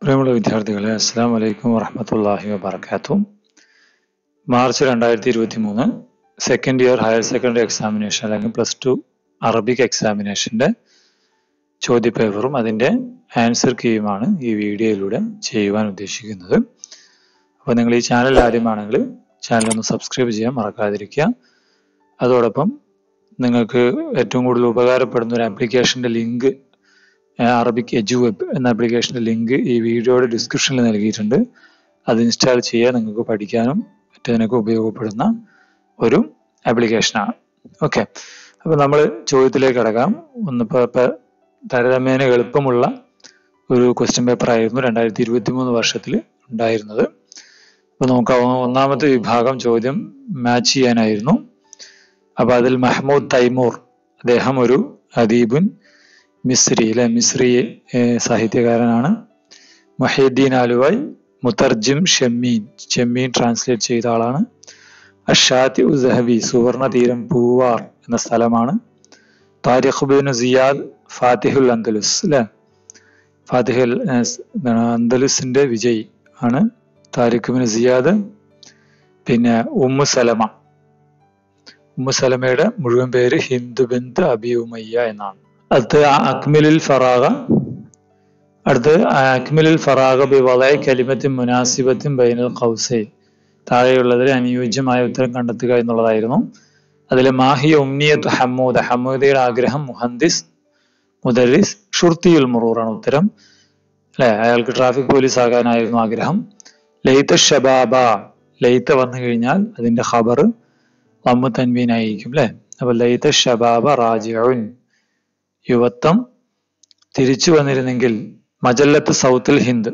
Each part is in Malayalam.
പ്രിയമുള്ള വിദ്യാർത്ഥികളെ അസ്സാം വലൈക്കും വറഹമത്തല്ലാഹി വബർക്കാത്തു മാർച്ച് രണ്ടായിരത്തി ഇരുപത്തി മൂന്ന് second year higher secondary examination അല്ലെങ്കിൽ പ്ലസ് ടു അറബിക് എക്സാമിനേഷന്റെ ചോദ്യപേപ്പറും അതിന്റെ ആൻസർ കീയുമാണ് ഈ വീഡിയോയിലൂടെ ചെയ്യുവാൻ ഉദ്ദേശിക്കുന്നത് അപ്പോൾ നിങ്ങൾ ഈ ചാനൽ ആദ്യമാണെങ്കിൽ ചാനൽ ഒന്ന് സബ്സ്ക്രൈബ് ചെയ്യാൻ മറക്കാതിരിക്കുക അതോടൊപ്പം നിങ്ങൾക്ക് ഏറ്റവും കൂടുതൽ ഉപകാരപ്പെടുന്ന ഒരു ആപ്ലിക്കേഷന്റെ ലിങ്ക് അറബിക് എജു വെബ് എന്ന ആപ്ലിക്കേഷന്റെ ലിങ്ക് ഈ വീഡിയോയുടെ ഡിസ്ക്രിപ്ഷനിൽ നൽകിയിട്ടുണ്ട് അത് ഇൻസ്റ്റാൾ ചെയ്യുക നിങ്ങൾക്ക് പഠിക്കാനും മറ്റതിനൊക്കെ ഉപയോഗപ്പെടുന്ന ഒരു ആപ്ലിക്കേഷനാണ് ഓക്കെ അപ്പോൾ നമ്മൾ ചോദ്യത്തിലേക്ക് കടക്കാം ഒന്നിപ്പോൾ ഇപ്പം താരതമ്യേന എളുപ്പമുള്ള ഒരു ക്വസ്റ്റ്യൻ പേപ്പർ ആയിരുന്നു രണ്ടായിരത്തി ഇരുപത്തി മൂന്ന് വർഷത്തിൽ ഉണ്ടായിരുന്നത് അപ്പോൾ നമുക്ക് ഒന്നാമത്തെ വിഭാഗം ചോദ്യം മാച്ച് ചെയ്യാനായിരുന്നു അപ്പോൾ അതിൽ മഹ്മൂദ് തൈമൂർ അദ്ദേഹം ഒരു അദീബുൻ മിസ്രി അല്ലെ മിസ്രി സാഹിത്യകാരനാണ് മൊഹീദ്ദീൻ ആലുവായ് മുത്തർജിം ഷെമ്മീൻ ഷെമ്മീൻ ട്രാൻസ്ലേറ്റ് ചെയ്ത ആളാണ് അഷാത്തി ഉസഹബി സുവർണ തീരം പൂവാർ എന്ന സ്ഥലമാണ് താരിഖുബിൻ സിയാദ് ഫാത്തിഹുൽ അന്തലുസ് അല്ലെ ഫാത്തിഹുൽ എന്താണ് അന്തലുസിന്റെ വിജയ് ആണ് താരിഖുബിൻ സിയാദ് പിന്നെ ഉമ്മു സലമ ഉമ്മു സലമയുടെ മുഴുവൻ പേര് ഹിന്ദു ബിന്ത് അബി ഉമയ്യ എന്നാണ് അടുത്ത് അക്മിലുൽ ഫറാഗ അടുത്ത് അക്മിലുൽ ഫറാഗ ബി വളയ കലിമത്തിൻ മുനാസിബത്തിൻ ബൈനൽ ഖൗസൈ താഴെയുള്ളതിൽ അനുയോജ്യമായ ഉത്തരം കണ്ടെത്തുക എന്നുള്ളതായിരുന്നു അതിൽ മാഹിയ ഉമ്നിയത്ത് ഹമ്മൂദ് ഹമ്മൂദയുടെ ആഗ്രഹം മുഹന്ദിസ് മുദരിസ് ഷുർത്തിയുൽ മുറൂറാണ് ഉത്തരം അല്ലെ അയാൾക്ക് ട്രാഫിക് പോലീസ് ആകാനായിരുന്നു ആഗ്രഹം ലൈത്ത ഷബാബ ലൈത്ത വന്നു കഴിഞ്ഞാൽ അതിന്റെ ഖബർ വമ്മു തൻവീനായിരിക്കും അല്ലെ അപ്പൊ ലൈത്ത ഷബാബ റാജിഉൻ യുവത്വം തിരിച്ചു വന്നിരുന്നെങ്കിൽ മജല്ലത്ത് സൗത്തിൽ ഹിന്ദ്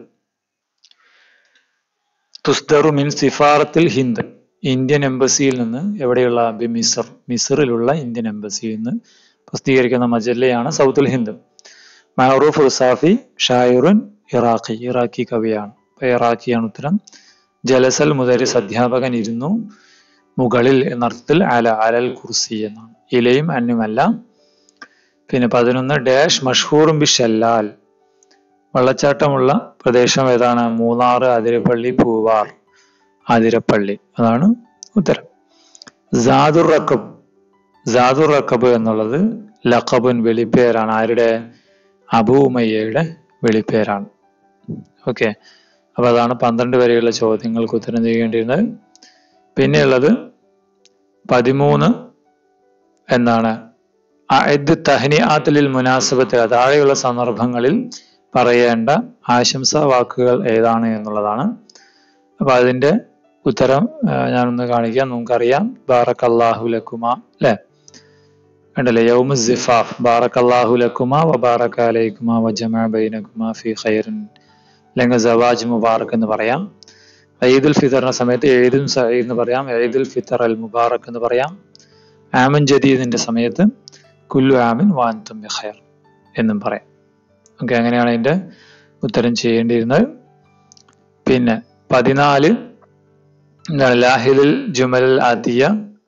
തുസ്ദറു മിൻ സിഫാറത്തിൽ ഹിന്ദ് ഇന്ത്യൻ എംബസിയിൽ നിന്ന് എവിടെയുള്ള മിസർ മിസറിലുള്ള ഇന്ത്യൻ എംബസിയിൽ നിന്ന് പ്രസിദ്ധീകരിക്കുന്ന മജല്ലയാണ് സൗത്തുൽ ഹിന്ദ് മഹറൂഫ് ഉസാഫി ഷായുറുൻ ഇറാഖി ഇറാഖി കവിയാണ് അപ്പൊ ഇറാഖിയാണ് ഉത്തരം ജലസൽ മുദരിസ് അധ്യാപകൻ ഇരുന്നു മുകളിൽ എന്നർത്ഥത്തിൽ അല അലൽ കുർസി എന്നാണ് ഇലയും അന്നുമല്ല പിന്നെ പതിനൊന്ന് ഡാഷ് മഷ്ഹൂറും ബി ഷല്ലാൽ വെള്ളച്ചാട്ടമുള്ള പ്രദേശം ഏതാണ് മൂന്നാറ് അതിരപ്പള്ളി പൂവാർ അതിരപ്പള്ളി അതാണ് ഉത്തരം ജാദുർ റക്കബ് ജാദുർ റക്കബ് എന്നുള്ളത് ലഖബുൻ വെളിപ്പേരാണ് ആരുടെ അബൂമയ്യയുടെ വെളിപ്പേരാണ് ഓക്കെ അപ്പൊ അതാണ് പന്ത്രണ്ട് വരെയുള്ള ചോദ്യങ്ങൾക്ക് ഉത്തരം ചെയ്യേണ്ടിയിരുന്നത് പിന്നെയുള്ളത് പതിമൂന്ന് എന്താണ് അദ് തഹ്നിയാത്തലിൽ മുനാസബത്ത് താഴെയുള്ള സന്ദർഭങ്ങളിൽ പറയേണ്ട ആശംസാ വാക്കുകൾ ഏതാണ് എന്നുള്ളതാണ് അപ്പൊ അതിന്റെ ഉത്തരം ഞാനൊന്ന് കാണിക്കാം നമുക്കറിയാം ബാറക് അള്ളാഹു ലക്കുമ അല്ലെ കണ്ടല്ലേ യൗമു സിഫാഫ് ബാറക് അള്ളാഹു ലക്കുമ വ ബാറക് അലൈക്കുമ വ ജമാ ബൈനക്കുമ ഫി ഖൈറിൻ അല്ലെങ്കിൽ സവാജ് മുബാറക് എന്ന് പറയാം ഈദുൽ ഫിത്തറിന്റെ സമയത്ത് ഏദുൽ സഈദ് എന്ന് പറയാം ഈദുൽ ഫിത്തർ അൽ മുബാറക് എന്ന് പറയാം ആമൻ ജദീദിന്റെ സമയത്ത് കുല്ലു ആമിൻ വാൻതും ബിഖൈർ എന്നും പറയാം ഓക്കെ അങ്ങനെയാണ് അതിന്റെ ഉത്തരം ചെയ്യേണ്ടിയിരുന്നത് പിന്നെ പതിനാല് എന്താണ് ലാഹിലിൽ ജുമൽ ആദിയ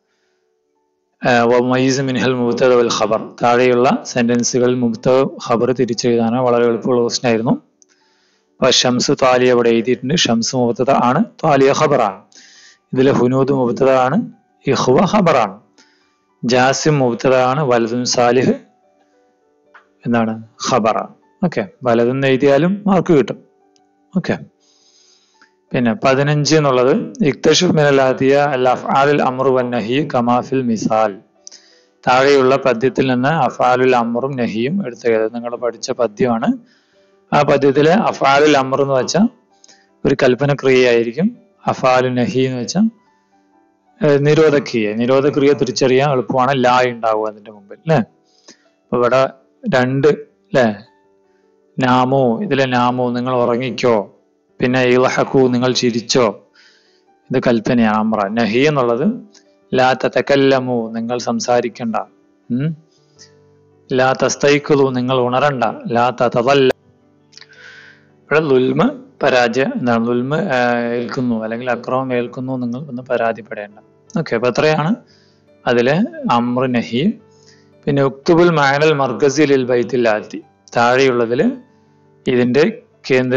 വമൈസ് മിൻഹൽ മുബ്തദ വൽ ഖബർ താഴെയുള്ള സെന്റൻസുകളിൽ മുബ്തദ ഖബർ തിരിച്ചെഴുതാനോ വളരെ എളുപ്പമുള്ള ക്വസ്റ്റൻ ആയിരുന്നു അപ്പൊ ഷംസ് താലിയ ഇവിടെ എഴുതിയിട്ടുണ്ട് ഷംസ് മുബ്തദ ആണ് താലിയ ഖബറാണ് ഇതിലെ ഹുനൂദ് മുബ്തദ ആണ് ഇഹ്വ ഖബറാണ് ജാസിം മുബ്തദ ആണ് വലതും സാലിഹ് എന്താണ് ഖബറാണ് ഓക്കെ വലതെന്ന് എഴുതിയാലും മാർക്ക് കിട്ടും ഓക്കെ പിന്നെ പതിനഞ്ച് എന്നുള്ളത് ഇക്തഷുഫ് മിനലാദിയ അൽ അഫ്ആലുൽ അമ്രു വൻ നഹി കമാഫിൽ മിസാൽ താഴെയുള്ള പദ്യത്തിൽ നിന്ന് അഫാലുൽ അമ്രും നഹിയും എടുത്തത് നിങ്ങൾ പഠിച്ച പദ്യമാണ് ആ പദ്യത്തിലെ അഫാലുൽ അമർ എന്ന് വെച്ചാൽ ഒരു കൽപ്പന ക്രിയയായിരിക്കും അഫാലു നഹി എന്ന് വെച്ചാൽ നിരോധക്രിയ നിരോധക്രിയ തിരിച്ചറിയാൻ എളുപ്പമാണ് ലാ ഉണ്ടാവുക അതിന്റെ മുമ്പിൽ അല്ലെ അപ്പൊ ഇവിടെ രണ്ട് അല്ലെ നാമോ ഇതിലെ നാമോ നിങ്ങൾ ഉറങ്ങിക്കോ പിന്നെ ഇളഹക്കു നിങ്ങൾ ചിരിച്ചോ ഇത് കൽപ്പനയാണ് അമ്ര നഹി എന്നുള്ളത് ലാ തതക്കല്ലമു നിങ്ങൾ സംസാരിക്കണ്ട ഉം ലാ തസ്തൈക്കുലു നിങ്ങൾ ഉണരണ്ട ലാ തതല്ല ഇവിടെ ലുൽമ പരാജയം എന്താണ് ലുൽമ ഏൽക്കുന്നു അല്ലെങ്കിൽ അക്രമം ഏൽക്കുന്നു നിങ്ങൾ ഒന്ന് പരാതിപ്പെടേണ്ട ഓക്കെ അപ്പൊ എത്രയാണ് അതിലെ അമ്ര നഹി പിന്നെ ഉക്തുബുൽ മാനൽ മർഗസിൽ ബൈത്തിൽ ആത്തി താഴെയുള്ളതിൽ ഇതിന്റെ കേന്ദ്ര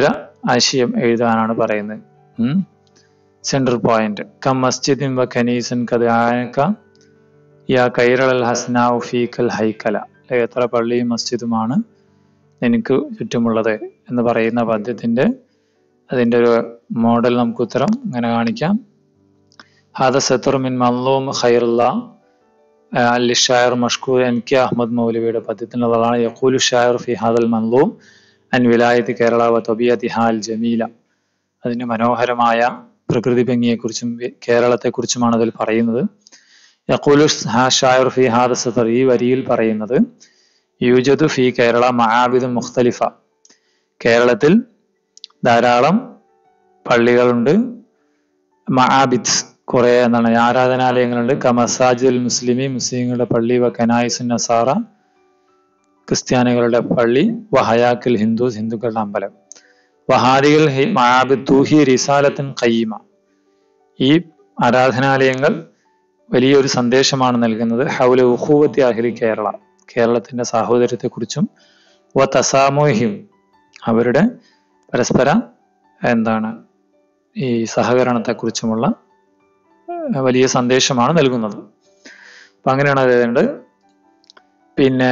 ആശയം എഴുതാനാണ് പറയുന്നത് സെൻട്രൽ പോയിന്റ് കം മസ്ജിദിൻ വ ഖനീസൻ കദാനക യാ കൈറൽ ഹസ്നാഉ ഫീക്കൽ ഹൈക്കല എത്ര പള്ളിയും മസ്ജിദുമാണ് എനിക്ക് ചുറ്റുമുള്ളത് എന്ന് പറയുന്ന പദ്യത്തിന്റെ അതിന്റെ ഒരു മോഡൽ നമുക്ക് ഉത്തരം ഇങ്ങനെ കാണിക്കാം ഹാദ സത്തുർ മിൻ മൻലൂം ഖൈറുള്ള അലി ഷായർ മഷ്കൂർ എൻ കെ അഹമ്മദ് മൗലവിയുടെ പദ്യത്തിനുള്ളതാണ് യഖൂലു ഷായർ ഫി ഹാദൽ മൻലൂം അൻ വിലായത്ത് കേരള വ തൊബിയത്തി ഹാൽ ജമീല അതിന്റെ മനോഹരമായ പ്രകൃതി ഭംഗിയെക്കുറിച്ചും കേരളത്തെക്കുറിച്ചുമാണ് അതിൽ പറയുന്നത് യഖൂലു ഷായർ ഫി ഹാദ സത്തർ ഈ വരിയിൽ പറയുന്നത് യൂജദു ഫി കേരള മഹാബിദ് മുഖ്തലിഫ കേരളത്തിൽ ധാരാളം പള്ളികളുണ്ട് മഹാബിദ് കുറെ എന്താണ് ആരാധനാലയങ്ങളുണ്ട് കമസാജുൽ മുസ്ലിമി മുസ്ലിങ്ങളുടെ പള്ളി വ കനായിസുൻ നസാറ ക്രിസ്ത്യാനികളുടെ പള്ളി വഹയാക്കിൽ ഹിന്ദുസ് ഹിന്ദുക്കളുടെ അമ്പലം വഹാദികൾ മഹാബിദ് തൂഹി റിസാലത്തിൻ കയ്യമ ഈ ആരാധനാലയങ്ങൾ വലിയൊരു സന്ദേശമാണ് നൽകുന്നത് ഹൗല ഉഹൂവത്തി അഹിലി കേരള കേരളത്തിന്റെ സാഹോദര്യത്തെക്കുറിച്ചും വ തസാമോഹിം അവരുടെ പരസ്പര എന്താണ് ഈ സഹകരണത്തെക്കുറിച്ചുമുള്ള വലിയ സന്ദേശമാണ് നൽകുന്നത് അപ്പൊ അങ്ങനെയാണ് അത് പിന്നെ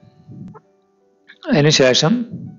അതിനുശേഷം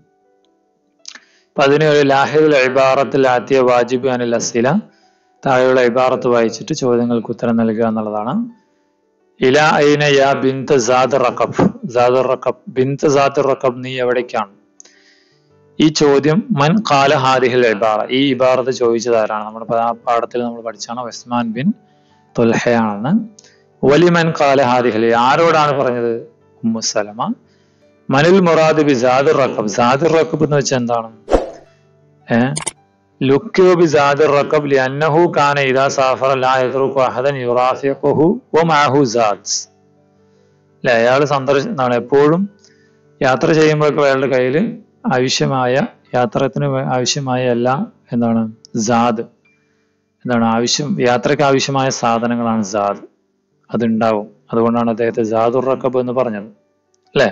പതിനേഴ് ലാഹിദുൽ ഇബാറത്തിൽ ആദ്യ വാജിബ് അനിൽ അസില താഴെയുള്ള ഇബാറത്ത് വായിച്ചിട്ട് ചോദ്യങ്ങൾക്ക് ഉത്തരം നൽകുക എന്നുള്ളതാണ് ഇല ഐന യാ ബിന്ത് സാദ് റക്കബ് സാദ് റക്കബ് ബിന്ത് സാദ് റക്കബ് നീ എവിടേക്കാണ് ഈ ചോദ്യം മൻ കാല ഹാദിഹിൽ ഇബാറ ഈ ഇബാറത്ത് ചോദിച്ചത് ആരാണ് നമ്മുടെ പാഠത്തിൽ നമ്മൾ പഠിച്ചാണ് ഉസ്മാൻ ബിൻ തുൽഹയാണെന്ന് വലിമൻ കാല ഹാദിഹിൽ ആരോടാണ് പറഞ്ഞത് ഉമ്മുസലമ മനിൽ മുറാദ് ബി സാദുർ റക്കബ് സാദുർ റക്കബ് എന്ന് വെച്ചാൽ എന്താണ് ഏഹ് ലുക്കിയോ ബി സാദുർ റക്കബ് ലിഅന്നഹു കാന ഇദാ സാഫറ ലാ യദ്റുകു അഹദൻ യുറാഫിഖുഹു വ മഅഹു സാദ് അല്ലെ അയാൾ സന്ദർശിക്കുന്നതാണ് എപ്പോഴും യാത്ര ചെയ്യുമ്പോഴൊക്കെ അയാളുടെ കയ്യിൽ ആവശ്യമായ യാത്രത്തിന് ആവശ്യമായ എല്ലാം എന്താണ് സാദ് എന്താണ് ആവശ്യം യാത്രയ്ക്ക് ആവശ്യമായ സാധനങ്ങളാണ് സാദ് അതുണ്ടാവും അതുകൊണ്ടാണ് അദ്ദേഹത്തെ ജാദുർ റക്കബ് എന്ന് പറഞ്ഞത് അല്ലെ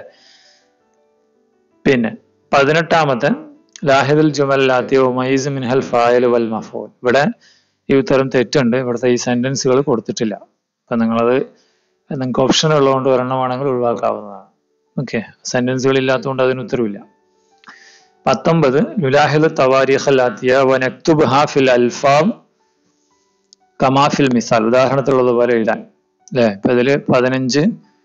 പിന്നെ പതിനെട്ടാമത്തെ ലാഹിദുൽ ജുമലാത്തിയോ മൈസ് മിൻഹൽ ഫായൽ വൽ മഫോൽ ഇവിടെ ഈ ഉത്തരം തെറ്റുണ്ട് ഇവിടുത്തെ ഈ സെന്റൻസുകൾ കൊടുത്തിട്ടില്ല അപ്പൊ നിങ്ങളത് നിങ്ങൾക്ക് ഓപ്ഷൻ ഉള്ളതുകൊണ്ട് ഒരെണ്ണമാണെങ്കിൽ ഒഴിവാക്കാവുന്നതാണ് ഓക്കെ സെന്റൻസുകൾ ഇല്ലാത്തതുകൊണ്ട് അതിന് ഉത്തരവില്ല പത്തൊമ്പത് ലുലാഹിദ് തവാരിഖൽ ആത്തിയ വനക്തുബ് ഹാഫിൽ അൽഫാം കമാഫിൽ മിസാൽ ഉദാഹരണത്തിലുള്ളതുപോലെ എഴുതാൻ അല്ലെ ഇപ്പൊ ഇതില് പതിനഞ്ച്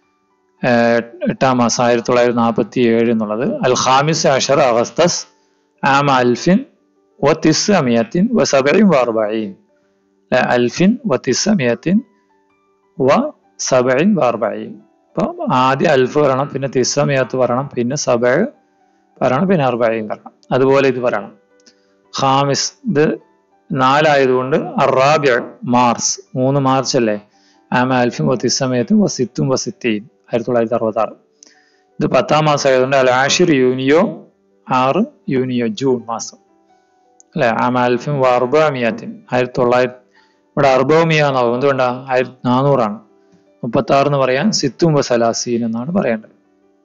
എട്ടാം മാസം ആയിരത്തി തൊള്ളായിരത്തി നാൽപ്പത്തി ഏഴ് എന്നുള്ളത് അൽ ഖാമിസ് അഷർ അഗസ്തസ് ആം അൽഫിൻ വ തിസ് അമിയത്തിൻ വ സബയും വാർബീൻ അൽഫിൻ വ തിസ് അമിയത്തിൻ വ സബയിൻ വാർബീൻ അപ്പൊ ആദ്യം അൽഫ് പറയണം പിന്നെ തിസ്സമിയത്ത് പറയണം പിന്നെ സബ പറയണം പിന്നെ അർബയും പറയണം അതുപോലെ ഇത് പറയണം ഖാമിസ് ഇത് നാലായതുകൊണ്ട് അറാബ്യ മാർച്ച് മൂന്ന് മാർച്ച് അല്ലേ ആമ അൽഫിൻ വത്തിസമയത്തും വസിത്തും വസിത്തീൻ ആയിരത്തി തൊള്ളായിരത്തി അറുപത്തി ആറ് ഇത് പത്താം മാസം ആയതുകൊണ്ട് അൽ ആഷിർ യൂനിയോ ആറ് യൂനിയോ ജൂൺ മാസം അല്ലെ ആമ അൽഫിൻ അർബമിയാത്തിൻ ആയിരത്തി തൊള്ളായിരത്തി ഇവിടെ അർബോമിയ എന്നാവും എന്തുകൊണ്ടാ ആയിരത്തി നാനൂറാണ് മുപ്പത്തി ആറ് എന്ന് പറയാൻ സിത്തും വസലാസീൻ എന്നാണ് പറയേണ്ടത്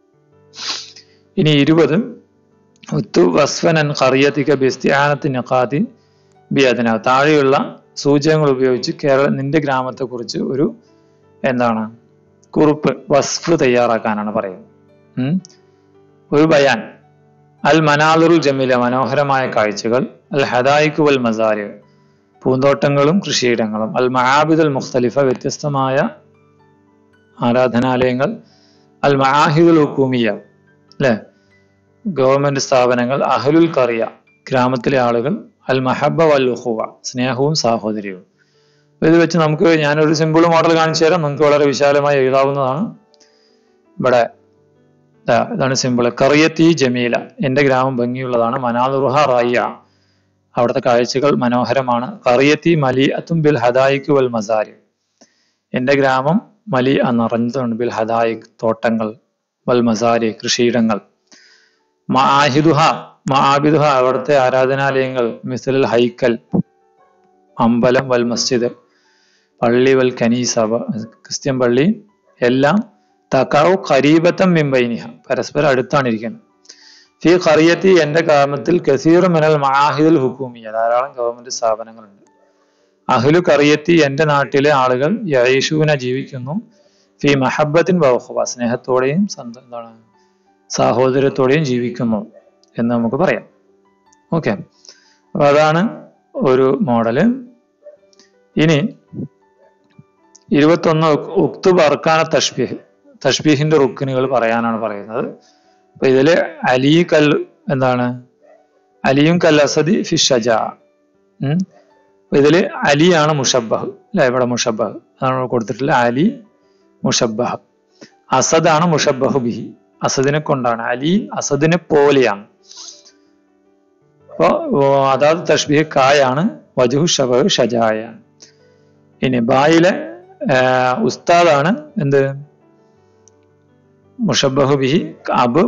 ഇനി ഇരുപത് ഉത്തു വസ്ഫനൻ ഖറിയത്തിക ബിസ്തിയാനത്തി നഖാതി ബി അതിന താഴെയുള്ള സൂചകങ്ങൾ ഉപയോഗിച്ച് കേരള നിന്റെ ഗ്രാമത്തെ കുറിച്ച് ഒരു എന്താണ് കുറിപ്പ് വസ്ഫ് തയ്യാറാക്കാനാണ് പറയുന്നത് ഒരു ബയാൻ അൽ മനാലുറുൽ ജമീല മനോഹരമായ കാഴ്ചകൾ അൽ ഹദായിക്കു വൽ മസാരി പൂന്തോട്ടങ്ങളും കൃഷിയിടങ്ങളും അൽ മഹാബിദുൽ മുഖ്തലിഫ വ്യത്യസ്തമായ ആരാധനാലയങ്ങൾ അൽ മഹാഹിദുൽ ഹുക്കൂമിയ അല്ലെ ഗവൺമെന്റ് സ്ഥാപനങ്ങൾ അഹലുൽ കറിയ ഗ്രാമത്തിലെ ആളുകൾ അൽ മഹബ വൽ ഉഹുവ സ്നേഹവും സാഹോദര്യവും ഇത് വെച്ച് നമുക്ക് ഞാനൊരു സിമ്പിൾ മോഡൽ കാണിച്ചു തരാം നിങ്ങൾക്ക് വളരെ വിശാലമായി എഴുതാവുന്നതാണ് ഇവിടെ ഇതാണ് സിമ്പിൾ കറിയത്തി ജമീല എൻ്റെ ഗ്രാമം ഭംഗിയുള്ളതാണ് മനാലുറുഹ റയ്യ അവിടുത്തെ കാഴ്ചകൾ മനോഹരമാണ് കറിയത്തി മലി അത്തും ബിൽ ഹദായിക്ക് വൽ മസാരി എൻ്റെ ഗ്രാമം മലി നിറഞ്ഞതുണ്ട് ബിൽ ഹദായിക് തോട്ടങ്ങൾ വൽ മസാരി കൃഷിയിടങ്ങൾ മാഹിദുഹ മാബിദുഹ അവിടുത്തെ ആരാധനാലയങ്ങൾ മിസലുൽ ഹൈക്കൽ അമ്പലം വൽ മസ്ജിദ് പള്ളി വൽ കനീസ ക്രിസ്ത്യൻ പള്ളി എല്ലാം തക്കാവു ഖരീബത്തം മിമ്പൈനിഹ പരസ്പരം അടുത്താണ് ഇരിക്കുന്നത് ഫി ഖറിയത്തി എന്റെ ഗ്രാമത്തിൽ കസീർ മിനൽ മഹാഹിദുൽ ഹുക്കൂമിയ ധാരാളം ഗവൺമെന്റ് സ്ഥാപനങ്ങളുണ്ട് അഹ്ലു കറിയത്തി എന്റെ നാട്ടിലെ ആളുകൾ യൈഷൂന ജീവിക്കുന്നു ഫി മഹബത്തിൻ ബഹുവ സ്നേഹത്തോടെയും സന്ത എന്താണ് സാഹോദര്യത്തോടെയും ജീവിക്കുന്നു എന്ന് നമുക്ക് പറയാം ഓക്കെ അപ്പൊ അതാണ് ഒരു മോഡല് ഇനി ഇരുപത്തൊന്ന് ഉക്തുബ് അർക്കാന തഷ്ബീഹ് തഷ്ബീഹിന്റെ റുക്കിനുകൾ പറയാനാണ് പറയുന്നത് അപ്പൊ ഇതില് അലി കൽ എന്താണ് അലിയും കൽ അസദി ഫി ഷജ ഉം. അപ്പൊ ഇതില് അലിയാണ് മുഷബ്ബഹ് അല്ലെ ഇവിടെ മുഷബ്ബഹ് അതാണ് ഇവിടെ കൊടുത്തിട്ടുള്ളത് അലി മുഷബ്ബഹ് അസദാണ് മുഷബ്ബഹ് ബിഹി അസദിനെ കൊണ്ടാണ് അലി അസദിനെ പോലെയാണ് അപ്പൊ അതാത് തഷ്ബീഹ് കായാണ് വജുഹു ഷബഹ് ഷജായാണ് ഇനി ബായിലെ ആഹ് ഉസ്താദാണ് എന്ത് മുഷബ്ബഹ് ബിഹി അബ്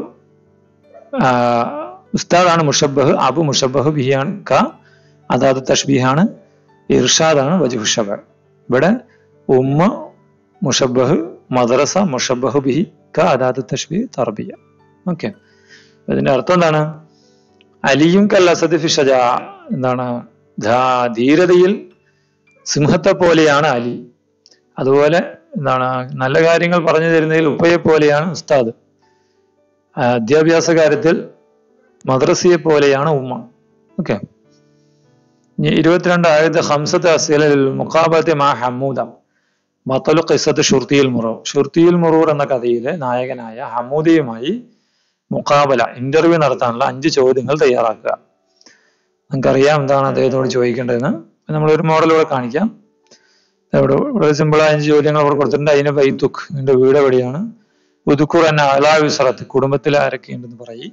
ആഹ് ഉസ്താദാണ് മുഷബ്ബഹ് അബു മുഷബ്ബഹ് ബിഹിയാണ് ക അതാത് തഷ്ബീഹാണ് ഇർഷാദാണ് വജുഹു ഷബ ഇവിടെ ഉമ്മ മുഷബ്ബഹ് മദ്രസ മുഷബ്ബഹ് ബിഹി ക അതാത് തഷ്ബീഹ് തർബിയ ഓക്കെ ഇതിന്റെ അർത്ഥം എന്താണ് അലിയും കൽ അസദ് ഫി ഷജാ എന്താണ് ധാ- ധീരതയിൽ സിംഹത്തെ പോലെയാണ് അലി അതുപോലെ എന്താണ് നല്ല കാര്യങ്ങൾ പറഞ്ഞു തരുന്നതിൽ ഉപ്പയെ പോലെയാണ് ഉസ്താദ് ആ, വിദ്യാഭ്യാസ കാര്യത്തിൽ മദ്രസയെ പോലെയാണ് ഉമ്മ ഓക്കെ ഇനി ഇരുപത്തിരണ്ട് ആയത് ഹംസത്ത് അസീലിൽ മുഖാബത്തെ മാ ഹമ്മൂദ മത്തലു ഖിസത്ത് ഷുർത്തിയിൽ മുറൂർ ഷുർത്തിയിൽ മുറൂർ എന്ന കഥയിലെ നായകനായ ഹമ്മൂദിയുമായി മുഖാബല ഇന്റർവ്യൂ നടത്താനുള്ള അഞ്ച് ചോദ്യങ്ങൾ തയ്യാറാക്കുക നിങ്ങൾക്കറിയാം എന്താണ് അദ്ദേഹത്തോട് ചോദിക്കേണ്ടതെന്ന് നമ്മൾ ഒരു മോഡൽ ഇവിടെ കാണിക്കാം ഇവിടെ വളരെ സിമ്പിൾ ആയ അഞ്ച് ചോദ്യങ്ങൾ അവിടെ കൊടുത്തിട്ടുണ്ട് അതിന് ബൈത്തുക്ക് നിന്റെ വീട് എവിടെയാണ് ഉദുക്കുർ എന്ന അലാ വിസറത്ത് കുടുംബത്തിൽ ആരൊക്കെ ഉണ്ടെന്ന് പറയും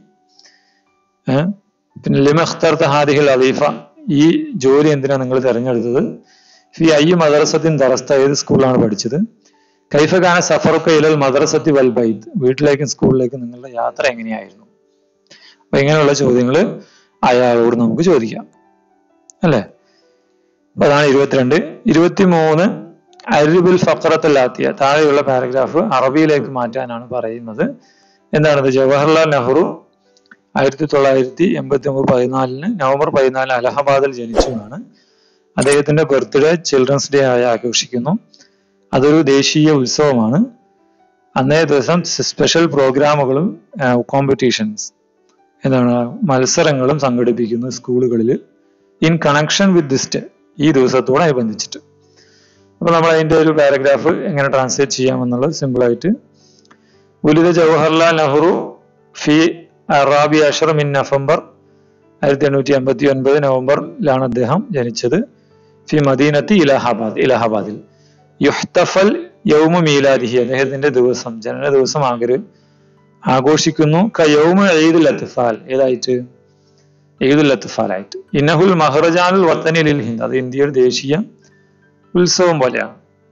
ഏഹ് പിന്നെ ലിമഖ്തർത്ത ഹാദിഹിൽ അലീഫ ഈ ജോലി എന്തിനാ നിങ്ങൾ തിരഞ്ഞെടുത്തത് ഫി ഐ മദ്രസത്തിൻ ദറസ്ത ഏത് സ്കൂളിലാണ് പഠിച്ചത് കൈഫഖാന സഫറുക്ക ഇലൽ മദ്രസത്തി വൽ ബൈത്ത് വീട്ടിലേക്കും സ്കൂളിലേക്കും നിങ്ങളുടെ യാത്ര എങ്ങനെയായിരുന്നു അപ്പൊ ഇങ്ങനെയുള്ള ചോദ്യങ്ങൾ അയാളോട് നമുക്ക് ചോദിക്കാം അല്ലേ അപ്പൊ അതാണ് ഇരുപത്തിരണ്ട് ഇരുപത്തിമൂന്ന് അരിബുൽ ഫക്രത്തല്ലാത്തിയ താഴെയുള്ള പാരഗ്രാഫ് അറബിയിലേക്ക് മാറ്റാനാണ് പറയുന്നത് എന്താണത് ജവഹർലാൽ നെഹ്റു ആയിരത്തി തൊള്ളായിരത്തി എൺപത്തി ഒമ്പത് പതിനാലിന് നവംബർ പതിനാലിന് അലഹബാദിൽ ജനിച്ചുവെന്നാണ് അദ്ദേഹത്തിന്റെ ബർത്ത്ഡേ ചിൽഡ്രൻസ് ഡേ ആയി ആഘോഷിക്കുന്നു അതൊരു ദേശീയ ഉത്സവമാണ് അന്നേ ദിവസം സ്പെഷ്യൽ പ്രോഗ്രാമുകളും കോമ്പറ്റീഷൻസ് എന്താണ് മത്സരങ്ങളും സംഘടിപ്പിക്കുന്നു സ്കൂളുകളിൽ in connection with this day ഈ ദിവസത്തോടനുബന്ധിച്ചിട്ട് അപ്പൊ നമ്മൾ അതിന്റെ ഒരു പാരഗ്രാഫ് എങ്ങനെ ട്രാൻസ്ലേറ്റ് ചെയ്യാമെന്നുള്ളത് സിമ്പിൾ ആയിട്ട് ഉലിത ജവഹർലാൽ നെഹ്റു ഫി റാബി അഷർ മിൻ നവംബർ ആയിരത്തി എണ്ണൂറ്റി എൺപത്തി ഒൻപത് നവംബറിലാണ് അദ്ദേഹം ജനിച്ചത് ഫി മദീനത്തി ഇലഹാബാദ് ഇലഹാബാദിൽ യുഹ്തഫൽ യൗമ മീലാദിഹി അദ്ദേഹത്തിന്റെ ദിവസം ജനന ദിവസം ആഗ്രഹം ആഘോഷിക്കുന്നു ക യൗമ ഈദുൽ അത്ഫാൽ ഏതായിട്ട് ഈദുൽ അത്ഫാൽ ആയിട്ട് ഇന്നഹുൽ മഹ്റജാനുൽ വത്തനി ലിൽ ഹിന്ദ് അത് ഇന്ത്യയുടെ ദേശീയ ഉത്സവം പോലെയാണ്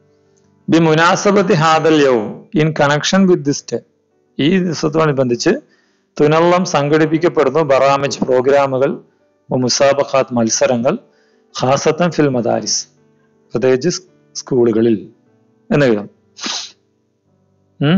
ബി മുനാസബത്തി ഹാദൽ യൗം in connection with this day ഈ ദിവസത്തോടനുബന്ധിച്ച് തുനള്ളം സംഘടിപ്പിക്കപ്പെടുന്നു ബറാമജ് പ്രോഗ്രാമുകൾ മുസാബഖാത്ത് മത്സരങ്ങൾ ഖാസത്തൻ ഫിൽ മദാരിസ് പ്രത്യേകിച്ച് സ് സ്കൂളുകളിൽ എന്ന് എഴുതാം ഉം.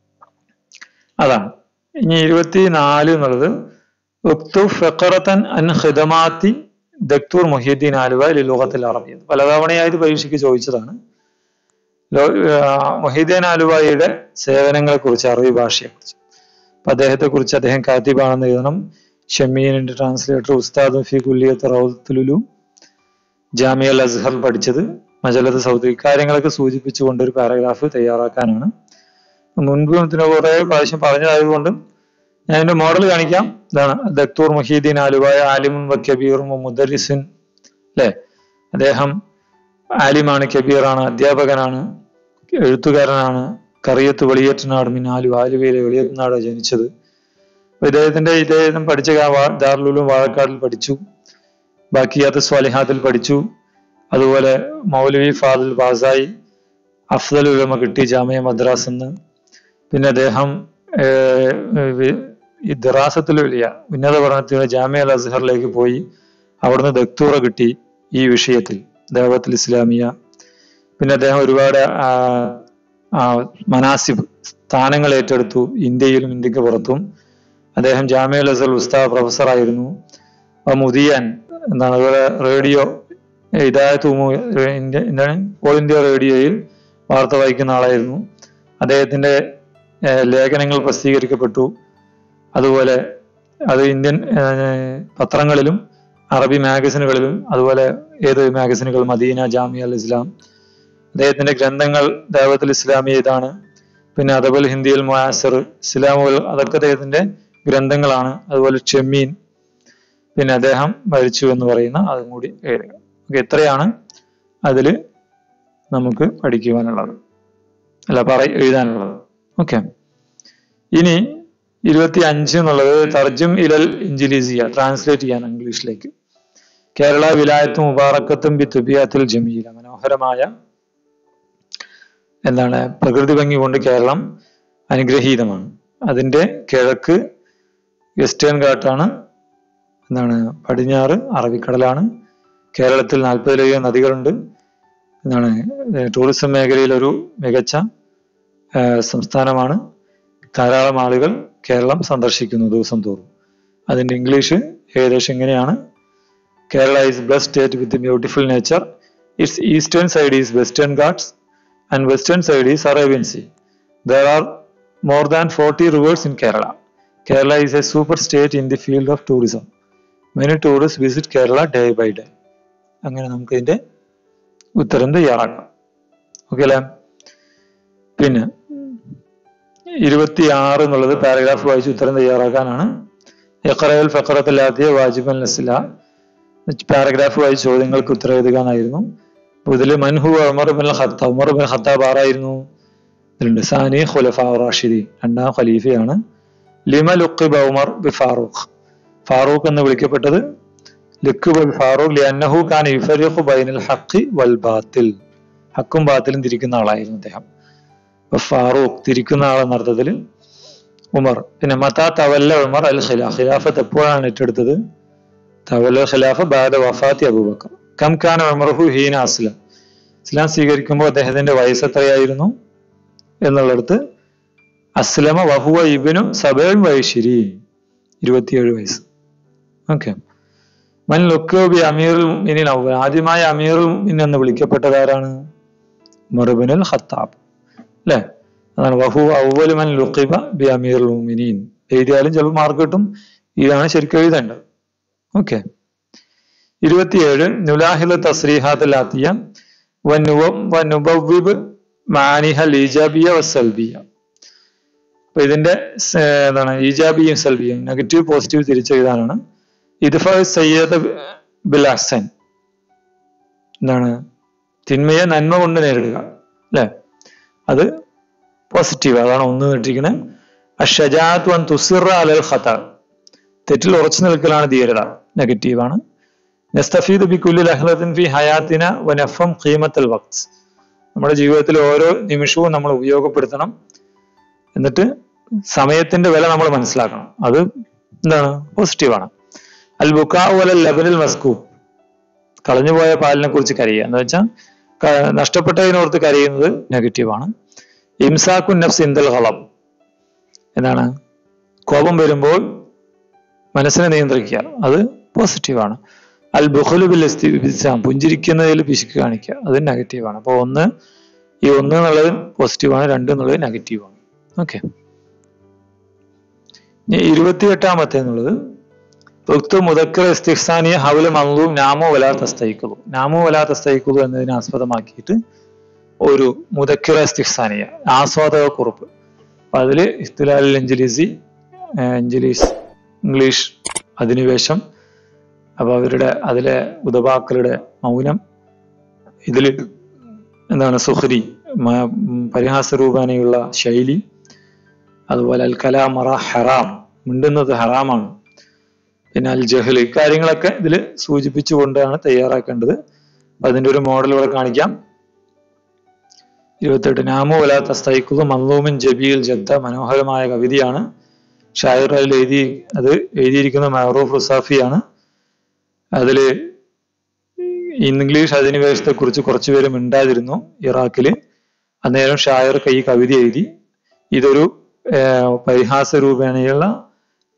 അതാണ് ഇനി ഇരുപത്തിനാല് എന്നുള്ളത് ഉക്തു ഫഖറത്തൻ അൻ ഖിദമാത്തി ദക്തൂർ മുഹിയുദ്ദീൻ ആലുവ ലുഗത്തിൽ അറബി പലതവണയായി ഇത് പരീക്ഷയ്ക്ക് ചോദിച്ചതാണ് ലോ- ആ, മുഹീദ്ദീൻ ആലുവായിയുടെ സേവനങ്ങളെ കുറിച്ച് അറബി ഭാഷയെ കുറിച്ച് അപ്പൊ അദ്ദേഹത്തെ കുറിച്ച് അദ്ദേഹം കാത്തിബാണെന്ന് എഴുതണം ഷമീനിന്റെ ട്രാൻസ്ലേറ്റർ ഉസ്താദ് ഫി കുല്ലിയത്ത് റൗത്തുലുലു ജാമിയ അൽ അസ്ഹർ പഠിച്ചത് മജലത്ത് സൗദി ഇക്കാര്യങ്ങളൊക്കെ സൂചിപ്പിച്ചുകൊണ്ട് ഒരു പാരഗ്രാഫ് തയ്യാറാക്കാനാണ് മുൻപ് ഇതിനെ കുറെ പ്രാവശ്യം പറഞ്ഞതായതുകൊണ്ട് ഞാൻ ഇതിന്റെ മോഡൽ കാണിക്കാം ഇതാണ് ദക്തൂർ മുഹീദ്ദീൻ ആലുവായ ആലിമുൻ വ കബീറും വ മുദരിസുൻ അല്ലെ അദ്ദേഹം ആലിമാണ് കബീറാണ് അധ്യാപകനാണ് എഴുത്തുകാരനാണ് കറിയത്ത് വെളിയേറ്റനാട് മിൻ ആലുവ ആലുവയിലെ വെളിയേറ്റനാട് ജനിച്ചത് അപ്പൊ ഇദ്ദേഹത്തിന്റെ ഇദ്ദേഹം പഠിച്ച വാ- ദാറുലും വാഴക്കാടിൽ പഠിച്ചു ബാക്കിയാത്ത് സ്വാലിഹാത്തിൽ പഠിച്ചു അതുപോലെ മൗലവി ഫാദിൽ ബാസായി അഫ്സൽ ഉലമ കിട്ടി ജാമിയ മദ്രാസ് എന്ന് പിന്നെ അദ്ദേഹം ഏഹ്, വി- ഈ ദിറാസത്തിൽ വലിയ ഉന്നത പഠനത്തിന് ജാമിയ അൽ അസ്ഹറിലേക്ക് പോയി അവിടുന്ന് ദക്തൂറ കിട്ടി ഈ വിഷയത്തിൽ ദേവത്തിൽ ഇസ്ലാമിയ പിന്നെ അദ്ദേഹം ഒരുപാട് ആ, ആ, മനാസിബ് സ്ഥാനങ്ങൾ ഏറ്റെടുത്തു ഇന്ത്യയിലും ഇന്ത്യക്ക് പുറത്തും അദ്ദേഹം ജാമ്യ അസൽ ഉസ്താദ് പ്രൊഫസറായിരുന്നു അപ്പൊ മുദിയൻ എന്താണ് അതുപോലെ റേഡിയോ ഇതായത്ത് ഇന്ത്യ എന്താണ് ഓൾ ഇന്ത്യ റേഡിയോയിൽ വാർത്ത വായിക്കുന്ന ആളായിരുന്നു അദ്ദേഹത്തിന്റെ ഏഹ്, ലേഖനങ്ങൾ പ്രസിദ്ധീകരിക്കപ്പെട്ടു അതുപോലെ അത് ഇന്ത്യൻ ഏഹ്, പത്രങ്ങളിലും അറബി മാഗസിനുകളിലും അതുപോലെ ഏത് മാഗസിനുകൾ മദീന ജാമിയ അൽ ഇസ്ലാം അദ്ദേഹത്തിന്റെ ഗ്രന്ഥങ്ങൾ ദൈവത്തുൽ ഇസ്ലാമി ഇതാണ് പിന്നെ അതേപോലെ ഹിന്ദിയിൽ മുയാസർ ഇസ്ലാമുകൾ അതൊക്കെ അദ്ദേഹത്തിന്റെ ഗ്രന്ഥങ്ങളാണ് അതുപോലെ ഷെമീൻ പിന്നെ അദ്ദേഹം മരിച്ചു എന്ന് പറയുന്ന അതും കൂടി എഴുതുക ഓക്കെ ഇത്രയാണ് അതിൽ നമുക്ക് പഠിക്കുവാനുള്ളത് അല്ല പറ എഴുതാനുള്ളത് ഓക്കെ ഇനി ഇരുപത്തി അഞ്ച് എന്നുള്ളത് തർജും ഇലൽ ഇഞ്ചിലീസിയ ട്രാൻസ്ലേറ്റ് ചെയ്യാൻ ഇംഗ്ലീഷിലേക്ക് കേരള വിലായത്തും മുബാറക്കത്തും ബി തുബിയാത്തിൽ ജമീല മനോഹരമായ എന്താണ് പ്രകൃതി ഭംഗി കൊണ്ട് കേരളം അനുഗ്രഹീതമാണ് അതിന്റെ കിഴക്ക് വെസ്റ്റേൺ ഘാട്ടാണ് എന്താണ് പടിഞ്ഞാറ് അറബിക്കടലാണ് കേരളത്തിൽ നാൽപ്പതിലധികം നദികളുണ്ട് എന്താണ് ഏർ ടൂറിസം മേഖലയിൽ ഒരു മികച്ച ഏർ സംസ്ഥാനമാണ് ധാരാളം ആളുകൾ കേരളം സന്ദർശിക്കുന്നു ദിവസം തോറും അതിന്റെ ഇംഗ്ലീഷ് ഏകദേശം ഇങ്ങനെയാണ് Kerala is bless state with beautiful nature its eastern side is Western Ghats and western side is Arabian Sea. There are more than 40 rivers in Kerala. Kerala is a super state in the field of tourism. Many tourists visit Kerala day by day. അങ്ങനെ നമുക്ക് ഇതിന്റെ ഉത്തരം തയ്യാറാക്കാം ഓക്കെ അല്ലേ പിന്നെ ഇരുപത്തി ആറ് എന്നുള്ളത് പാരഗ്രാഫ് വായിച്ച് ഉത്തരം തയ്യാറാക്കാനാണ് യഖറൽ ഫഖറത്തല്ലാത്തിയ വാജിബൻ നസ്ല പാരഗ്രാഫ് വായിച്ച് ചോദ്യങ്ങൾക്ക് ഉത്തരം എഴുതുക എന്നായിരുന്നു അപ്പൊ ഇതില് മൻഹു Umar bin Khattab Umar bin Khattab ആരായിരുന്നു ഇതിലുണ്ട് സാനി ഖുലഫ റാഷിദി രണ്ടാം ഖലീഫയാണ് ലിമ ലുക്കിബ ഉമർ ബി ഫാറൂഖ് ഫാറൂഖ് എന്ന് വിളിക്കപ്പെട്ടത് ലുക്കുബ ബി ഫാറൂഖ് ലിഅന്നഹു കാൻ യുഫരിഖു ബൈനൽ ഹഖി വൽ ബാത്തിൽ ഹക്കും ബാത്തിലും തിരിക്കുന്ന ആളായിരുന്നു അദ്ദേഹം അപ്പൊ ഫാറൂഖ് തിരിക്കുന്ന ആളെന്ന അർത്ഥത്തിൽ ഉമർ പിന്നെ മതാ തവല്ല ഉമർ അൽ ഖിലാ ഖിലാഫത്ത് എപ്പോഴാണ് ഏറ്റെടുത്തത് തവല്ല ഖിലാഫ ബാദ വഫാത്തി അബൂബക്കർ കം ഖാൻ ഉമർഹു ഹീന അസ്ലം ഇസ്ലാം സ്വീകരിക്കുമ്പോൾ അദ്ദേഹത്തിന്റെ വയസ്സ് എത്രയായിരുന്നു എന്നുള്ളിടത്ത് അസ്ലമ വഹുവ ഇബിനു സബേൻ വൈശിരി ഇരുപത്തിയേഴ് വയസ്സ് ഓക്കെ മൻ ലുക്കോബി അമീറുൽ മിനിൻ അവ്വൽ ആദ്യമായി അമീറുൽ മിൻ എന്ന് വിളിക്കപ്പെട്ടത് ആരാണ് മറുബിനുൽ ഖത്താബ് അല്ലെ അതാണ് വഹു അവൽ മൻ ലുക്കിബ ബി അമീറുൽ മുമിനീൻ എഴുതിയാലും ചിലപ്പോൾ മാർക്ക് കിട്ടും ഇതാണ് ശരിക്കും എഴുതേണ്ടത് ഓക്കെ ഇരുപത്തിയേഴ് നുലാഹില തസ്രീഹാത്തിലാത്തിയ വനുബിബ് മാനിഹ ലീജാബിയ വസൽബിയ അപ്പൊ ഇതിന്റെ സ- എന്താണ് ഈജാബിയും സൽബിയും നെഗറ്റീവ് പോസിറ്റീവ് തിരിച്ചെഴുതാനാണ് ഇദ്ഫ സയ്യദ് ബിൽ അഹ്സൻ എന്താണ് തിന്മയെ നന്മ കൊണ്ട് നേരിടുക അല്ലെ അത് പോസിറ്റീവ് അതാണ് ഒന്ന് ഇട്ടിരിക്കുന്നത് അഷജാത്ത് വൻ തുസിറ അലൽ ഖത്ത തെറ്റിൽ ഉറച്ചു നിൽക്കലാണ് ധീരത നെഗറ്റീവാണ് നസ്തഫീദ് ബി കുല്ലി ലഹ്ലത്തിൻ ഫി ഹയാത്തിന വനഫം ഖീമത്തൽ വക്ത് നമ്മുടെ ജീവിതത്തിൽ ഓരോ നിമിഷവും നമ്മൾ ഉപയോഗപ്പെടുത്തണം എന്നിട്ട് സമയത്തിന്റെ വില നമ്മൾ മനസ്സിലാക്കണം അത് എന്താണ് പോസിറ്റീവാണ് അൽ ബുക്കാവു അലൽ ലബനിൽ മസ്കൂ കളഞ്ഞുപോയ പാലിനെ കുറിച്ച് കരയുക എന്ന് വെച്ചാൽ നഷ്ടപ്പെട്ടതിനോർത്ത് കരയുന്നത് നെഗറ്റീവാണ് ഇംസാഖുൻ നഫ്സ് ഇന്ദൽ ഹളം എന്താണ് കോപം വരുമ്പോൾ മനസ്സിനെ നിയന്ത്രിക്കുക അത് പോസിറ്റീവാണ് അൽ ബുഖുലു ബിൽ ഇസ്തിബിസാം പുഞ്ചിരിക്കുന്നതിൽ പിശുക്ക് കാണിക്കുക അത് നെഗറ്റീവാണ് അപ്പോൾ ഒന്ന് ഈ ഒന്ന് എന്നുള്ളത് പോസിറ്റീവാണ് രണ്ട് എന്നുള്ളത് നെഗറ്റീവാണ് ഓക്കെ ഇനി ഇരുപത്തിയെട്ടാമത്തെ എന്നുള്ളത് ഉക്തു മുദക്കർ ഇസ്തിഖ്സാനിയ ഹൗല മന്ദൂം നാമോ വലാ തസ്തയിക്കുള്ളൂ നാമോ വലാ തസ്തയിക്കുള്ളൂ എന്നതിനെ ആസ്പദമാക്കിയിട്ട് ഒരു മുദക്കിറ ഇസ്തിഖ്സാനിയ ആസ്വാദക കുറിപ്പ് അപ്പൊ അതില് ഇസ്തുലാൽ എഞ്ചലീസി എഞ്ചലീസ് ഇംഗ്ലീഷ് അധിനിവേശം അപ്പൊ അവരുടെ അതിലെ ഉദപാക്കളുടെ മൗനം ഇതില് എന്താണ് സുഹരി മ- ഉം പരിഹാസരൂപേണയുള്ള ശൈലി അതുപോലെ അൽ കലാമറ ഹറാം മിണ്ടുന്നത് ഹറാമാണ് പിന്നെ അൽ ജഹൽ ഇക്കാര്യങ്ങളൊക്കെ ഇതിൽ സൂചിപ്പിച്ചുകൊണ്ടാണ് തയ്യാറാക്കേണ്ടത് അപ്പൊ അതിന്റെ ഒരു മോഡൽ ഇവിടെ കാണിക്കാം ഇരുപത്തെട്ട് നാമോ വലാ തസ്തൈക്കുതു മന്ദൂമിൻ ജബീൽ ജദ്ദ മനോഹരമായ കവിതയാണ് ഷായർ അതിൽ എഴുതി അത് എഴുതിയിരിക്കുന്ന മഹറൂഫ് റുസാഫിയാണ് അതില് ഇംഗ്ലീഷ് അധിനിവേശത്തെ കുറിച്ച് കുറച്ചുപേര് മിണ്ടാതിരുന്നു ഇറാഖില് അന്നേരം ഷായർ ഈ കവിത എഴുതി ഇതൊരു ഏർ പരിഹാസ രൂപേണയുള്ള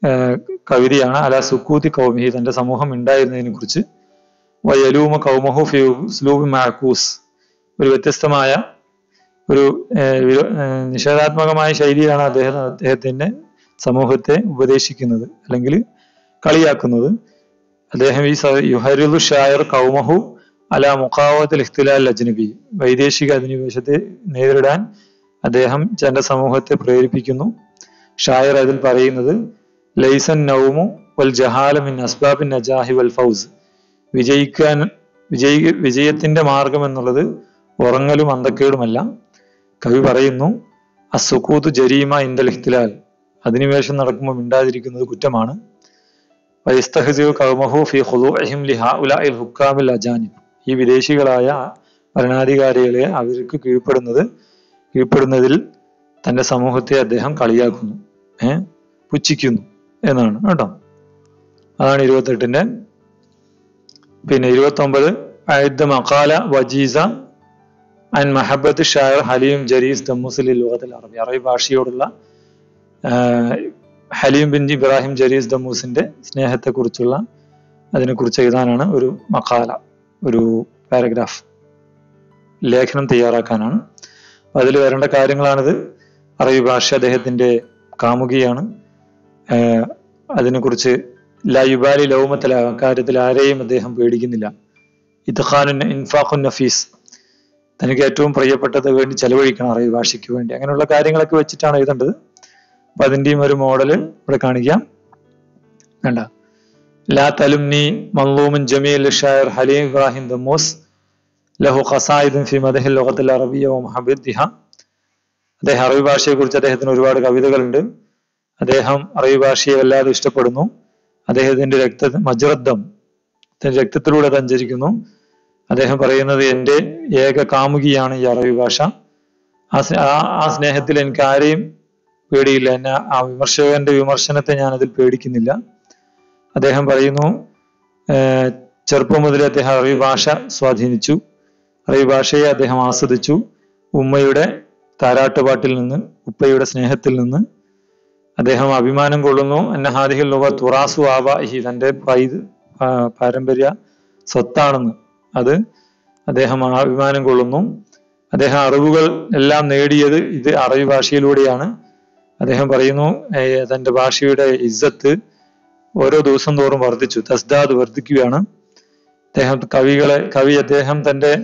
ഏഹ് കവിതയാണ് അല സുക്കൂത്തി കൗമിഹി തന്റെ സമൂഹം ഉണ്ടായിരുന്നതിനെ കുറിച്ച് വയലൂമ കൗമഹു ഫി ഉസ്ലൂബ് മാക്കൂസ് ഒരു വ്യത്യസ്തമായ ഒരു ഏഹ് വിരോ- ഏഹ് നിഷേധാത്മകമായ ശൈലിയാണ് അദ്ദേഹം അദ്ദേഹത്തിന്റെ സമൂഹത്തെ ഉപദേശിക്കുന്നത് അല്ലെങ്കിൽ കളിയാക്കുന്നത് അദ്ദേഹം ഈ സ- യുഹരിദു ഷായർ കൗമഹു അല മുഖാവത്തിൽ ഇഖ്തിലാൽ അജ്നബി വൈദേശിക അധിനിവേശത്തെ നേരിടാൻ അദ്ദേഹം തന്റെ സമൂഹത്തെ പ്രേരിപ്പിക്കുന്നു ഷായർ അതിൽ പറയുന്നത് ലൈസൻ നൗമു വൽ ജഹാല മിൻ അസ്ബാബിൻ നജാഹി വൽ ഫൗസ് വിജയിക്കാൻ വിജയി വിജയത്തിന്റെ മാർഗം എന്നുള്ളത് ഉറങ്ങലും അന്തക്കേടുമല്ല കവി പറയുന്നു അസുക്കൂത്ത് ജരീമ ഇന്ദൽ ഇഖ്തിലാൽ അധിനിവേശം നടക്കുമ്പോൾ മിണ്ടാതിരിക്കുന്നത് കുറ്റമാണ് വൈസ്തഹസിവ് കൗമഹു ഫി ഖുദൂഇഹിം ലിഹാഉലാഇൽ ഹുക്കാമിൽ അജാനിബ് ഈ വിദേശികളായ ഭരണാധികാരികളെ അവർക്ക് കീഴ്പ്പെടുന്നത് കീഴ്പ്പെടുന്നതിൽ തന്റെ സമൂഹത്തെ അദ്ദേഹം കളിയാക്കുന്നു ഏഹ് പുച്ഛിക്കുന്നു എന്നാണ് കേട്ടോ അതാണ് ഇരുപത്തെട്ടിന്റെ പിന്നെ ഇരുപത്തി ഒമ്പത് അഴുദ്ദ മക്കാല വജീസ അൻ മഹബത്ത് ഷായർ ഹലീം ജരീസ് ദമ്മുസലി ലോകത്തിൽ അറബി അറബി ഭാഷയോടുള്ള ആഹ്, ഹലീം ബിൻ ഇബ്രാഹിം ജരീസ് ദമ്മൂസിന്റെ സ്നേഹത്തെക്കുറിച്ചുള്ള അതിനെക്കുറിച്ച് എഴുതാനാണ് ഒരു മക്കാല ഒരു പാരഗ്രാഫ് ലേഖനം തയ്യാറാക്കാനാണ് അതിൽ വരേണ്ട കാര്യങ്ങളാണിത് അറബി ഭാഷ അദ്ദേഹത്തിന്റെ കാമുകിയാണ് ആഹ് അതിനെക്കുറിച്ച് ലയുബാലി ലൗമത്തല കാര്യത്തിൽ ആരെയും അദ്ദേഹം പേടിക്കുന്നില്ല ഇത്ഖാനുൻ ഇൻഫാഖുൻ നഫീസ് തനിക്ക് ഏറ്റവും പ്രിയപ്പെട്ടത് വേണ്ടി ചെലവഴിക്കണം അറബി ഭാഷയ്ക്ക് വേണ്ടി അങ്ങനെയുള്ള കാര്യങ്ങളൊക്കെ വെച്ചിട്ടാണ് എഴുതേണ്ടത് അപ്പൊ അതിന്റെയും ഒരു മോഡല് ഇവിടെ കാണിക്കാം വേണ്ട ലാ തലുംനി മൻലൂമുൻ ജമീൽ ഷായർ ഹലീം ഇബ്രാഹിം ദമ്മൂസ് ലഹു ഖസായിദുൻ ഫി മദഹിൽ ലോകത്തിൽ അറബിയ വ മുഹബിദ്ദിഹ അദ്ദേഹം അറബി ഭാഷയെ കുറിച്ച് അദ്ദേഹത്തിന് ഒരുപാട് കവിതകളുണ്ട് അദ്ദേഹം അറബി ഭാഷയെ വല്ലാതെ ഇഷ്ടപ്പെടുന്നു അദ്ദേഹത്തിന്റെ രക്ത മജ്രദ്ധം തന്റെ രക്തത്തിലൂടെ സഞ്ചരിക്കുന്നു അദ്ദേഹം പറയുന്നത് എൻ്റെ ഏക കാമുകിയാണ് ഈ അറബി ഭാഷ ആ സ്നേ- ആ- ആ സ്നേഹത്തിൽ എനിക്ക് ആരെയും പേടിയില്ല എന്നെ ആ വിമർശകന്റെ വിമർശനത്തെ ഞാൻ അതിൽ പേടിക്കുന്നില്ല അദ്ദേഹം പറയുന്നു ഏർ ചെറുപ്പം മുതലേ അദ്ദേഹം അറബി ഭാഷ സ്വാധീനിച്ചു അറബി ഭാഷയെ അദ്ദേഹം ആസ്വദിച്ചു ഉമ്മയുടെ താരാട്ടുപാട്ടിൽ നിന്ന് ഉപ്പയുടെ സ്നേഹത്തിൽ നിന്ന് അദ്ദേഹം അഭിമാനം കൊള്ളുന്നു എന്ന ഹാദിഹിൽ ലോക തുറാസു ആബാഹി തന്റെ പൈത് ആ, പാരമ്പര്യ സ്വത്താണെന്ന് അത് അദ്ദേഹം ആ അഭിമാനം കൊള്ളുന്നു അദ്ദേഹം അറിവുകൾ എല്ലാം നേടിയത് ഇത് അറബി ഭാഷയിലൂടെയാണ് അദ്ദേഹം പറയുന്നു ഏ, തന്റെ ഭാഷയുടെ ഇസ്സത്ത് ഓരോ ദിവസം തോറും വർദ്ധിച്ചു തസ്ദാദ് വർദ്ധിക്കുകയാണ് അദ്ദേഹം കവികളെ കവി അദ്ദേഹം തന്റെ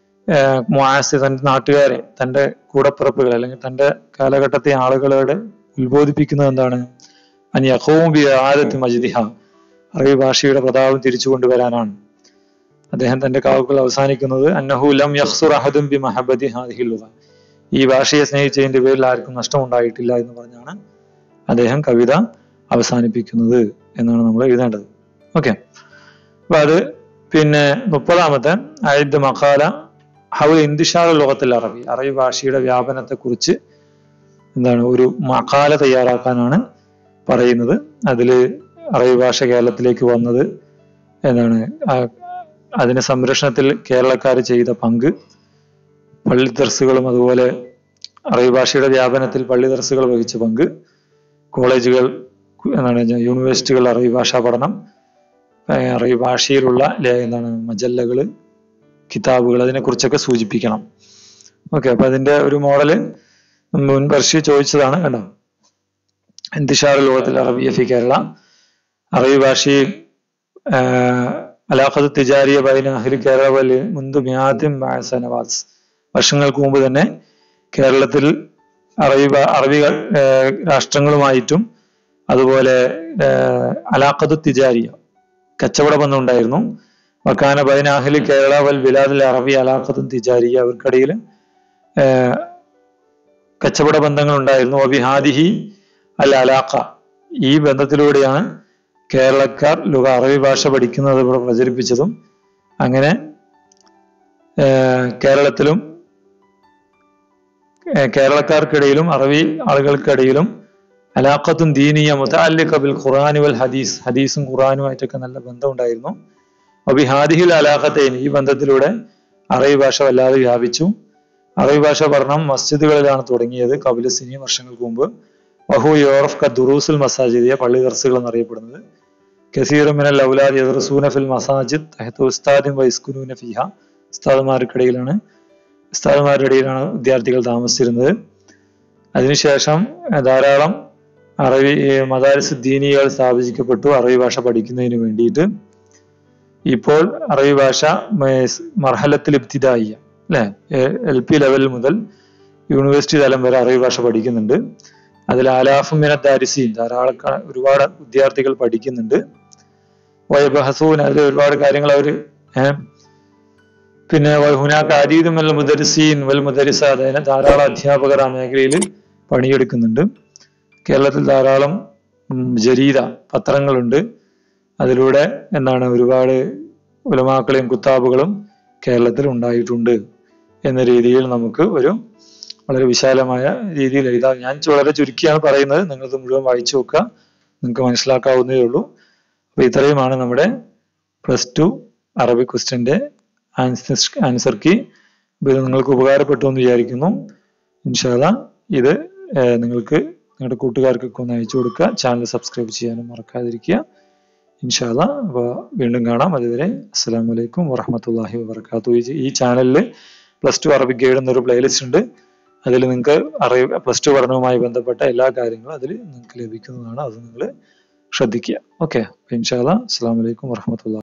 മുആസ് തന്റെ നാട്ടുകാരെ തന്റെ കൂടപ്പിറപ്പുകൾ അല്ലെങ്കിൽ തന്റെ കാലഘട്ടത്തെ ആളുകളോട് ഉത്ബോധിപ്പിക്കുന്നത് എന്താണ് അനി അഹോബി ആദത്ത് മജ്ദിഹ അറബി ഭാഷയുടെ പ്രതാപം തിരിച്ചു കൊണ്ടുവരാനാണ് അദ്ദേഹം തന്റെ കാവുകൾ അവസാനിക്കുന്നത് അന്നഹു ലം യഖ്സുർ അഹദും ബി മഹബതി ഹാദിഹിൽ ലുഗ ഈ ഭാഷയെ സ്നേഹിച്ചതിന്റെ പേരിൽ ആർക്കും നഷ്ടമുണ്ടായിട്ടില്ല എന്ന് പറഞ്ഞാണ് അദ്ദേഹം കവിത അവസാനിപ്പിക്കുന്നത് എന്നാണ് നമ്മൾ എഴുതേണ്ടത് ഓക്കെ അപ്പൊ അത് പിന്നെ മുപ്പതാമത്തെ അഴുദ് മഖാല ഹൗ ഇന്തിഷാർ ലോകത്തിൽ അറബി അറബി ഭാഷയുടെ വ്യാപനത്തെ കുറിച്ച് എന്താണ് ഒരു മഖാല തയ്യാറാക്കാനാണ് പറയുന്നത് അതില് അറബി ഭാഷ കേരളത്തിലേക്ക് വന്നത് എന്താണ് ആ- അതിന്റെ സംരക്ഷണത്തിൽ കേരളക്കാർ ചെയ്ത പങ്ക് പള്ളി ദർസുകളും അതുപോലെ അറബി ഭാഷയുടെ വ്യാപനത്തിൽ പള്ളി ദർസുകൾ വഹിച്ച പങ്ക് കോളേജുകൾ എന്താണ് യൂണിവേഴ്സിറ്റികൾ അറബി ഭാഷാ പഠനം ഏഹ് അറബി ഭാഷയിലുള്ള ലേ- എന്താണ് മജല്ലകള് കിതാബുകൾ അതിനെക്കുറിച്ചൊക്കെ സൂചിപ്പിക്കണം ഓക്കെ അപ്പൊ അതിന്റെ ഒരു മോഡല് മുൻ വർഷി ചോദിച്ചതാണ് കേട്ടോ ഇന്തിഷാർ ലോകത്തിൽ അറബിയ ഫി കേരള അറബി ഭാഷയിൽ അലാഖത്ത് തിജാരിയ ബൈന അഹ്ലി കേരള വലി മുന്തു മിയാദിം സനവാസ് വർഷങ്ങൾക്ക് മുമ്പ് തന്നെ കേരളത്തിൽ അറബി ഭാ- അറബി ഏഹ് രാഷ്ട്രങ്ങളുമായിട്ടും അതുപോലെ അലാഖത്ത് തിജാരിയ കച്ചവട ബന്ധം ഉണ്ടായിരുന്നു വക്കാന ബൈന അഹ്ലി കേരള വൽ ബിലാദിൽ അറബി അലാഖത്തും തിജാരിയ അവർക്കിടയിൽ ഏഹ് കച്ചവട ബന്ധങ്ങൾ ഉണ്ടായിരുന്നു ഒബിഹാദിഹി അൽ അലാഖ ഈ ബന്ധത്തിലൂടെയാണ് കേരളക്കാർ ലുക അറബി ഭാഷ പഠിക്കുന്നത് ഇവിടെ പ്രചരിപ്പിച്ചതും അങ്ങനെ ഏഹ് കേരളത്തിലും ഏഹ് കേരളക്കാർക്കിടയിലും അറബി ആളുകൾക്കിടയിലും അലാഖത്തും ദീനീയ മുതഅല്ലിഖ ബിൽ ഖുർആനി വൽ ഹദീസ് ഹദീസും ഖുർആനുമായിട്ടൊക്കെ നല്ല ബന്ധം ഉണ്ടായിരുന്നു അബി ഹാദിഹിൽ അലാഖത്തേൻ ഈ ബന്ധത്തിലൂടെ അറബി ഭാഷ വല്ലാതെ വ്യാപിച്ചു അറബി ഭാഷ പഠനം മസ്ജിദുകളിലാണ് തുടങ്ങിയത് കപിലസിനി വർഷങ്ങൾക്ക് മുമ്പ് വഹു യോറഫ് ക ദുറൂസുൽ മസാജിദിയ പള്ളി ദർസുകൾ എന്നറിയപ്പെടുന്നത് കസീറുമിനൽ ഔലാദ് യദർസൂന ഫിൽ മസാജിദ് തഹത്ത് ഉസ്താദിൻ വൈസ്കുനൂന ഫിഹ ഉസ്താദുമാർക്കിടയിലാണ് ഉസ്താദുമാരുടെ ഇടയിലാണ് വിദ്യാർത്ഥികൾ താമസിച്ചിരുന്നത് അതിനുശേഷം ധാരാളം അറബി മദാരിസ് ദീനികൾ സ്ഥാപിക്കപ്പെട്ടു അറബി ഭാഷ പഠിക്കുന്നതിന് വേണ്ടിയിട്ട് ഇപ്പോൾ അറബി ഭാഷ മർഹലത്തിൽ ഇബ്തിദായിയ അല്ലെ എൽ പി ലെവൽ മുതൽ യൂണിവേഴ്സിറ്റി തലം വരെ അറബി ഭാഷ പഠിക്കുന്നുണ്ട് അതിൽ ആലാഫുമിന ദാരിസീൻ ധാരാളം ഒരുപാട് വിദ്യാർത്ഥികൾ പഠിക്കുന്നുണ്ട് വൈബഹസൂൻ അതിൽ ഒരുപാട് കാര്യങ്ങൾ അവർ പിന്നെ ഹുനാക്ക് അരീദും വൽ മുദരിസീൻ വൽ മുദരിസ അതിന് ധാരാളം അധ്യാപകർ ആ മേഖലയിൽ പണിയെടുക്കുന്നുണ്ട് കേരളത്തിൽ ധാരാളം ജരീദ പത്രങ്ങളുണ്ട് അതിലൂടെ എന്താണ് ഒരുപാട് ഉലമാക്കളെയും കുത്താബുകളും കേരളത്തിൽ ഉണ്ടായിട്ടുണ്ട് എന്ന രീതിയിൽ നമുക്ക് ഒരു വളരെ വിശാലമായ രീതിയിൽ എഴുതാം ഞാൻ വളരെ ചുരുക്കിയാണ് പറയുന്നത് നിങ്ങളത് മുഴുവൻ വായിച്ചു നോക്കുക നിങ്ങൾക്ക് മനസ്സിലാക്കാവുന്നതേ ഉള്ളൂ അപ്പൊ ഇത്രയുമാണ് നമ്മുടെ പ്ലസ് ടു അറബിക് ക്വസ്റ്റ്യന്റെ ആൻസർ ആൻസർ കീ ഇത് നിങ്ങൾക്ക് ഉപകാരപ്പെട്ടു എന്ന് വിചാരിക്കുന്നു ഇൻഷാല്ല ഇത് നിങ്ങൾക്ക് നിങ്ങളുടെ കൂട്ടുകാർക്കൊക്കെ ഒന്ന് അയച്ചു കൊടുക്കുക ചാനൽ സബ്സ്ക്രൈബ് ചെയ്യാനും മറക്കാതിരിക്കുക ഇൻഷാല്ല അപ്പോൾ വീണ്ടും കാണാം അതുവരെ അസ്സാം വലൈക്കും വറഹമത്തല്ലാഹി വാബർക്കാത്തു ഈ ചാനലിൽ പ്ലസ് ടു അറബിക് ഗൈഡ് എന്നൊരു പ്ലേലിസ്റ്റ് ഉണ്ട് അതിൽ നിങ്ങൾക്ക് അറിയ പ്ലസ് ടു പഠനവുമായി ബന്ധപ്പെട്ട എല്ലാ കാര്യങ്ങളും അതിൽ നിങ്ങൾക്ക് ലഭിക്കുന്നതാണ് അത് നിങ്ങൾ ശ്രദ്ധിക്കുക ഓക്കെ ഇൻഷാല്ല അസ്സാം വലൈക്കും വറഹമത്തുള്ള